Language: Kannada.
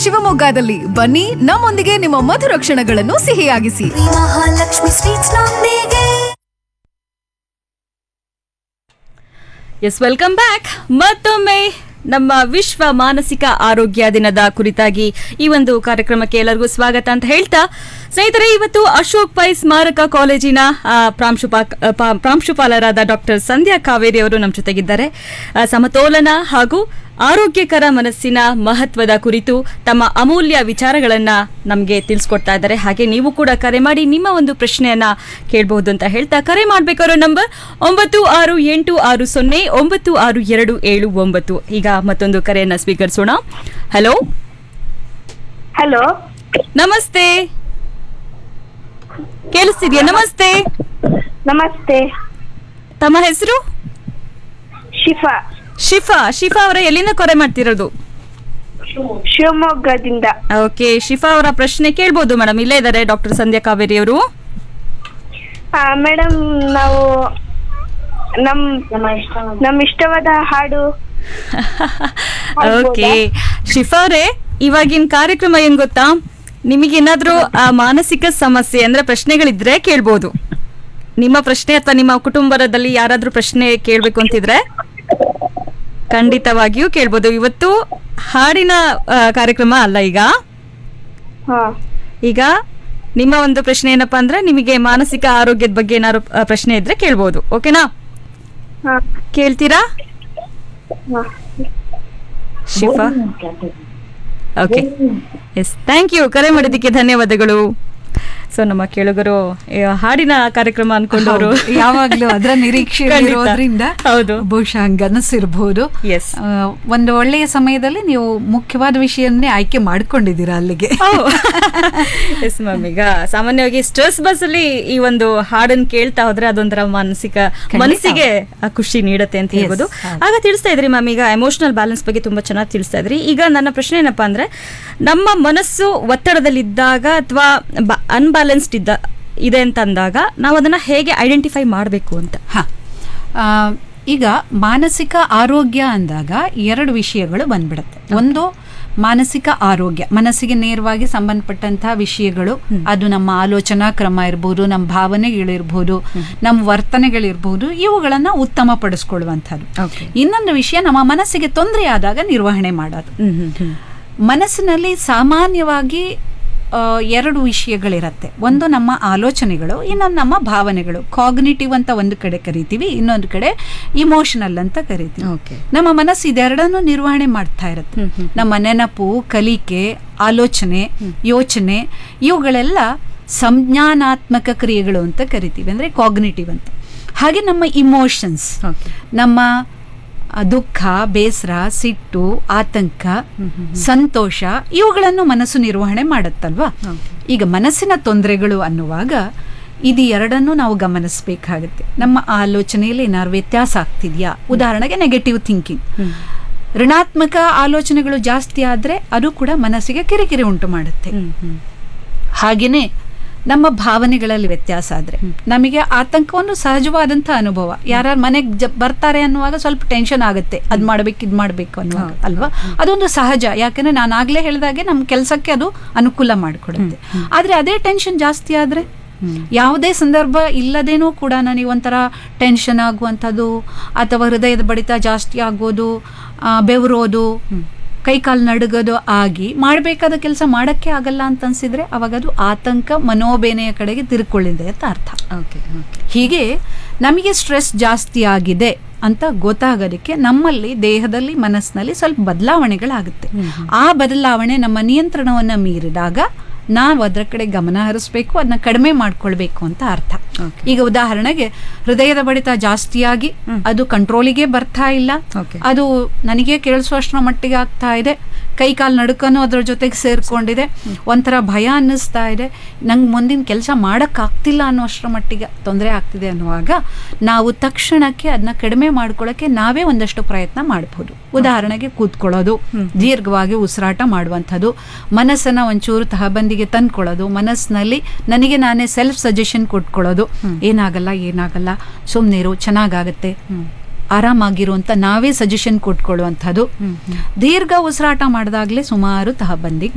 ಶಿವಮೊಗ್ಗದಲ್ಲಿ ಬನ್ನಿ ನಮ್ಮೊಂದಿಗೆ ನಿಮ್ಮ ಮಧುರ ಕ್ಷಣಗಳನ್ನು ಸಿಹಿಯಾಗಿಸಿ ಶ್ರೀ ಮಹಾಲಕ್ಷ್ಮಿ ಸ್ವೀಟ್ಸ್ ನೊಂದಿಗೆ ಎಸ್ ವೆಲ್ಕಮ್ ಬ್ಯಾಕ್ ಮತ್ತೊಮ್ಮೆ ನಮ್ಮ ವಿಶ್ವ ಮಾನಸಿಕ ಆರೋಗ್ಯ ದಿನದ ಕುರಿತಾಗಿ ಈ ಒಂದು ಕಾರ್ಯಕ್ರಮಕ್ಕೆ ಎಲ್ಲರಿಗೂ ಸ್ವಾಗತ ಅಂತ ಹೇಳ್ತಾ ಸ್ನೇಹಿತರೆ ಇವತ್ತು ಅಶೋಕ್ ಪೈ ಸ್ಮಾರಕ ಕಾಲೇಜಿನ ಆ, ಪ್ರಾಂಶುಪಾ ಆ, ಪಾ- ಪ್ರಾಂಶುಪಾಲರಾದ ಡಾಕ್ಟರ್ ಸಂಧ್ಯಾ ಕಾವೇರಿ ಅವರು ನಮ್ಮ ಜೊತೆಗಿದ್ದಾರೆ ಆ, ಸಮತೋಲನ ಹಾಗೂ ಆರೋಗ್ಯಕರ ಮನಸ್ಸಿನ ಮಹತ್ವದ ಕುರಿತು ತಮ್ಮ ಅಮೂಲ್ಯ ವಿಚಾರಗಳನ್ನ ನಮಗೆ ತಿಳಿಸ್ಕೊಡ್ತಾ ಇದ್ದಾರೆ ಹಾಗೆ ನೀವು ಕೂಡ ಕರೆ ಮಾಡಿ ನಿಮ್ಮ ಒಂದು ಪ್ರಶ್ನೆಯನ್ನ ಕೇಳಬಹುದು ಅಂತ ಹೇಳ್ತಾ ಕರೆ ಮಾಡಬೇಕಾರೋ ನಂಬರ್ ಒಂಬತ್ತು ಆರು ಎಂಟು ಆರು ಸೊನ್ನೆ ಒಂಬತ್ತು ಆರು ಎರಡು ಏಳು ಒಂಬತ್ತು ಈಗ ಮತ್ತೊಂದು ಕರೆಯನ್ನ ಸ್ವೀಕರಿಸೋಣ ಹಲೋ ಹಲೋ ನಮಸ್ತೆ ಕೇಳಿಸ್ತಿದ್ಯಾ ನಮಸ್ತೆ ನಮಸ್ತೆ ತಮ್ಮ ಹೆಸರು ಶಿಫಾ ಶಿಫಾ ಶಿಫಾ ಅವರ ಎಲ್ಲಿಂದ ಕರೆ ಮಾಡ್ತಿರೋದು ಶಿವಮೊಗ್ಗದಿಂದ ಓಕೆ ಶಿಫಾ ಅವರ ಪ್ರಶ್ನೆ ಕೇಳ್ಬೋದು ಮೇಡಮ್ ಇಲ್ಲೇ ಇದ್ದಾರೆ ಡಾಕ್ಟರ್ ಸಂಧ್ಯಾ ಕಾವೇರಿ ಅವರು ಮೇಡಮ್ ನಾವು ನಮ್ ನಮ್ ಇಷ್ಟವಾದ ಹಾಡು ಓಕೆ ಶಿಫಾ ಅವರೇ ಇವಾಗಿನ ಕಾರ್ಯಕ್ರಮ ಏನ್ ಗೊತ್ತಾ ನಿಮಗೇನಾದ್ರೂ ಆ ಮಾನಸಿಕ ಸಮಸ್ಯೆ ಅಂದ್ರೆ ಪ್ರಶ್ನೆಗಳಿದ್ರೆ ಕೇಳ್ಬೋದು ನಿಮ್ಮ ಪ್ರಶ್ನೆ ಅಥವಾ ನಿಮ್ಮ ಕುಟುಂಬದಲ್ಲಿ ಯಾರಾದ್ರೂ ಪ್ರಶ್ನೆ ಕೇಳ್ಬೇಕು ಅಂತಿದ್ರೆ ಖಂಡಿತವಾಗಿಯೂ ಕೇಳ್ಬೋದು ಇವತ್ತು ಹಾಡಿನ ಆ, ಕಾರ್ಯಕ್ರಮ ಅಲ್ಲ ಈಗ ಹಾ ಈಗ ನಿಮ್ಮ ಒಂದು ಪ್ರಶ್ನೆ ಏನಪ್ಪಾ ಅಂದ್ರೆ ನಿಮಗೆ ಮಾನಸಿಕ ಆರೋಗ್ಯದ ಬಗ್ಗೆ ಏನಾದ್ರು ಆ, ಪ್ರಶ್ನೆ ಇದ್ರೆ ಕೇಳ್ಬೋದು ಓಕೆನಾ ಹಾ ಕೇಳ್ತೀರಾ ಹಾ Shifa okay yes thank you ಕರೆ ಮಾಡಿದ್ದಕ್ಕೆ ಧನ್ಯವಾದಗಳು ಸೊ ನಮ್ಮ ಕೇಳುಗರು ಈ ಹಾಡಿನ ಕಾರ್ಯಕ್ರಮ ಅನ್ಕೊಂಡವರು ಹೌದು, ಯಾವಾಗ್ಲೂ ಅದರ ನಿರೀಕ್ಷೆ ಖಂಡಿತ. ಇರೋದ್ರಿಂದ ಹೌದು ಬಹುಶಃ ಹಂಗನಿಸಿರ್ಬೋದು Yes. ಆ, ಒಂದು ಒಳ್ಳೆಯ ಸಮಯದಲ್ಲಿ ನೀವು ಮುಖ್ಯವಾದ ವಿಷಯನ್ನೇ ಆಯ್ಕೆ ಮಾಡ್ಕೊಂಡಿದ್ದೀರಾ ಅಲ್ಲಿಗೆ ಎಸ್ ಮ್ಯಾಮ್ ಈಗ ಸಾಮಾನ್ಯವಾಗಿ ಸ್ಟ್ರೆಸ್ ಬಸ್ ಅಲ್ಲಿ ಈ ಒಂದು ಹಾಡನ್ನ ಕೇಳ್ತಾ ಹೋದ್ರೆ ಅದೊಂಥರ ಮಾನಸಿಕ ಮನಸ್ಸಿಗೆ ಆ ಖುಷಿ ನೀಡುತ್ತೆ ಅಂತ ಹೇಳ್ಬೋದು ಆಗ ತಿಳಿಸ್ತಾ ಇದ್ರಿ ಮ್ಯಾಮ್ ಈಗ ಎಮೋಷನಲ್ ಬ್ಯಾಲೆನ್ಸ್ ಬಗ್ಗೆ ತುಂಬಾ ಚೆನ್ನಾಗಿ ತಿಳಿಸ್ತಾ ಇದ್ರಿ ಈಗ ನನ್ನ ಪ್ರಶ್ನೆ ಏನಪ್ಪಾ ಅಂದ್ರೆ ನಮ್ಮ ಮನಸ್ಸು ಒತ್ತಡದಲ್ಲಿದ್ದಾಗ ಅಥವಾ ಅನ್ಬ್ಯಾಲೆನ್ಸ್ಡ್ ಇದ್ದ ಇದೆ ಅಂತ ಅಂದಾಗ ನಾವು ಅದನ್ನ ಹೇಗೆ ಐಡೆಂಟಿಫೈ ಮಾಡಬೇಕು ಅಂತ ಹ. ಆ, ಈಗ ಮಾನಸಿಕ ಆರೋಗ್ಯ ಅಂದಾಗ ಎರಡು ವಿಷಯಗಳು ಬಂದ್ಬಿಡುತ್ತೆ ಒಂದು ಮಾನಸಿಕ ಆರೋಗ್ಯ ಮನಸ್ಸಿಗೆ ನೇರವಾಗಿ ಸಂಬಂಧಪಟ್ಟಂತಹ ವಿಷಯಗಳು ಅದು ನಮ್ಮ ಆಲೋಚನಾ ಕ್ರಮ ಇರ್ಬೋದು ನಮ್ಮ ಭಾವನೆಗಳಿರ್ಬೋದು ನಮ್ಮ ವರ್ತನೆಗಳಿರ್ಬೋದು ಇವುಗಳನ್ನ ಉತ್ತಮ ಪಡಿಸ್ಕೊಳ್ಳುವಂಥದ್ದು Okay. ಇನ್ನೊಂದು ವಿಷಯ ನಮ್ಮ ಮನಸ್ಸಿಗೆ ತೊಂದರೆ ಆದಾಗ ನಿರ್ವಹಣೆ ಮಾಡೋದು ಮನಸ್ಸಿನಲ್ಲಿ ಸಾಮಾನ್ಯವಾಗಿ ಆ, ಎರಡು ವಿಷಯಗಳಿರತ್ತೆ ಒಂದು ನಮ್ಮ ಆಲೋಚನೆಗಳು ಇನ್ನೊಂದು ನಮ್ಮ ಭಾವನೆಗಳು ಕಾಗ್ನಿಟಿವ್ ಅಂತ ಒಂದು ಕಡೆ ಕರಿತೀವಿ ಇನ್ನೊಂದು ಕಡೆ ಇಮೋಷನಲ್ ಅಂತ ಕರಿತೀವಿ Okay. ನಮ್ಮ ಮನಸ್ಸು ಇದೆರಡನ್ನು ನಿರ್ವಹಣೆ ಮಾಡ್ತಾ ಇರುತ್ತೆ ನಮ್ಮ ನೆನಪು ಕಲಿಕೆ ಆಲೋಚನೆ ಯೋಚನೆ ಇವುಗಳೆಲ್ಲ ಸಂಜ್ಞಾನಾತ್ಮಕ ಕ್ರಿಯೆಗಳು ಅಂತ ಕರಿತೀವಿ ಅಂದ್ರೆ ಕಾಗ್ನಿಟಿವ್ ಅಂತ ಹಾಗೆ ನಮ್ಮ ಇಮೋಷನ್ಸ್ Okay. ನಮ್ಮ ಆ, ದುಃಖ ಬೇಸರ ಸಿಟ್ಟು ಆತಂಕ ಸಂತೋಷ ಇವುಗಳನ್ನು ಮನಸ್ಸು ನಿರ್ವಹಣೆ ಮಾಡುತ್ತಲ್ವಾ ಈಗ ಮನಸ್ಸಿನ ತೊಂದರೆಗಳು ಅನ್ನುವಾಗ ಇದು ಎರಡನ್ನು ನಾವು ಗಮನಿಸಬೇಕಾಗುತ್ತೆ ನಮ್ಮ ಆಲೋಚನೆಯಲ್ಲಿ ಏನಾದ್ರು ವ್ಯತ್ಯಾಸ ಆಗ್ತಿದ್ಯಾ ಉದಾಹರಣೆಗೆ ನೆಗೆಟಿವ್ ಥಿಂಕಿಂಗ್ ಋಣಾತ್ಮಕ ಆಲೋಚನೆಗಳು ಜಾಸ್ತಿ ಆದರೆ ಅದು ಕೂಡ ಮನಸ್ಸಿಗೆ ಕಿರಿಕಿರಿ ಉಂಟು ಮಾಡುತ್ತೆ ಹಾಗೆಯೇ ನಮ್ಮ ಭಾವನೆಗಳಲ್ಲಿ ವ್ಯತ್ಯಾಸ ಆದರೆ ನಮಗೆ ಆತಂಕ ಒಂದು ಸಹಜವಾದಂಥ ಅನುಭವ ಯಾರು ಮನೆಗೆ ಜ ಬರ್ತಾರೆ ಅನ್ನುವಾಗ ಸ್ವಲ್ಪ ಟೆನ್ಷನ್ ಆಗುತ್ತೆ ಅದು ಮಾಡ್ಬೇಕು ಇದು ಮಾಡಬೇಕು ಅನ್ನುವಾಗ ಅಲ್ವಾ ಅದೊಂದು ಸಹಜ ಯಾಕಂದ್ರೆ ನಾನು ಆಗ್ಲೇ ಹೇಳಿದಾಗೆ ನಮ್ಮ ಕೆಲಸಕ್ಕೆ ಅದು ಅನುಕೂಲ ಮಾಡಿಕೊಡುತ್ತೆ ಆದರೆ ಅದೇ ಟೆನ್ಷನ್ ಜಾಸ್ತಿ ಆದರೆ ಯಾವುದೇ ಸಂದರ್ಭ ಇಲ್ಲದೇನೂ ಕೂಡ ನನಗೆ ಒಂಥರ ಟೆನ್ಷನ್ ಆಗುವಂಥದ್ದು ಅಥವಾ ಹೃದಯದ ಬಡಿತ ಜಾಸ್ತಿ ಆಗೋದು ಆ, ಬೆವರೋದು ಕೈಕಾಲು ನಡುಗೋದು ಆಗಿ ಮಾಡಬೇಕಾದ ಕೆಲಸ ಮಾಡೋಕ್ಕೆ ಆಗಲ್ಲ ಅಂತ ಅನ್ಸಿದ್ರೆ ಅವಾಗ ಅದು ಆತಂಕ ಮನೋಬೇನೆಯ ಕಡೆಗೆ ತಿರ್ಕೊಳ್ಳಿದೆ ಅಂತ ಅರ್ಥ ಓಕೆ ಹೀಗೆ ನಮಗೆ ಸ್ಟ್ರೆಸ್ ಜಾಸ್ತಿ ಆಗಿದೆ ಅಂತ ಗೊತ್ತಾಗೋದಕ್ಕೆ ನಮ್ಮಲ್ಲಿ ದೇಹದಲ್ಲಿ ಮನಸ್ಸಿನಲ್ಲಿ ಸ್ವಲ್ಪ ಬದಲಾವಣೆಗಳಾಗುತ್ತೆ ಆ ಬದಲಾವಣೆ ನಮ್ಮ ನಿಯಂತ್ರಣವನ್ನು ಮೀರಿದಾಗ ನಾವು ಅದರ ಕಡೆ ಗಮನ ಹರಿಸ್ಬೇಕು ಅದನ್ನ ಕಡಿಮೆ ಮಾಡ್ಕೊಳ್ಬೇಕು ಅಂತ ಅರ್ಥ ಈಗ ಉದಾಹರಣೆಗೆ ಹೃದಯದ ಬಡಿತ ಜಾಸ್ತಿಯಾಗಿ ಅದು ಕಂಟ್ರೋಲಿಗೆ ಬರ್ತಾ ಇಲ್ಲ Okay. ಅದು ನನಗೆ ಕೇಳಿಸುವಷ್ಟರ ಮಟ್ಟಿಗೆ ಆಗ್ತಾ ಇದೆ ಕೈ ಕಾಲು ನಡುಕನು ಅದ್ರ ಜೊತೆಗೆ ಸೇರ್ಕೊಂಡಿದೆ ಒಂಥರ ಭಯ ಅನ್ನಿಸ್ತಾ ಇದೆ ನಂಗೆ ಮುಂದಿನ ಕೆಲಸ ಮಾಡೋಕ್ಕಾಗ್ತಿಲ್ಲ ಅನ್ನೋಷ್ಟರ ಮಟ್ಟಿಗೆ ತೊಂದರೆ ಆಗ್ತಿದೆ ಅನ್ನುವಾಗ ನಾವು ತಕ್ಷಣಕ್ಕೆ ಅದನ್ನ ಕಡಿಮೆ ಮಾಡ್ಕೊಳ್ಳೋಕ್ಕೆ ನಾವೇ ಒಂದಷ್ಟು ಪ್ರಯತ್ನ ಮಾಡ್ಬೋದು ಉದಾಹರಣೆಗೆ ಕೂತ್ಕೊಳ್ಳೋದು ದೀರ್ಘವಾಗಿ ಉಸಿರಾಟ ಮಾಡುವಂಥದ್ದು ಮನಸ್ಸನ್ನ ಒಂಚೂರು ತಹಬಂದಿಗೆ ತಂದ್ಕೊಳ್ಳೋದು ಮನಸ್ಸಿನಲ್ಲಿ ನನಗೆ ನಾನೇ ಸೆಲ್ಫ್ ಸಜೆಷನ್ ಕೊಟ್ಕೊಳ್ಳೋದು ಏನಾಗಲ್ಲ ಏನಾಗಲ್ಲ ಸುಮ್ಮನಿರು ಚೆನ್ನಾಗಾಗತ್ತೆ ಆರಾಮಾಗಿರು ಅಂತ ನಾವೇ ಸಜೆಷನ್ ಕೊಟ್ಕೊಳ್ಳುವಂಥದ್ದು ದೀರ್ಘ ಉಸಿರಾಟ ಮಾಡಿದಾಗಲೇ ಸುಮಾರು ತಹಬಂದಿಗೆ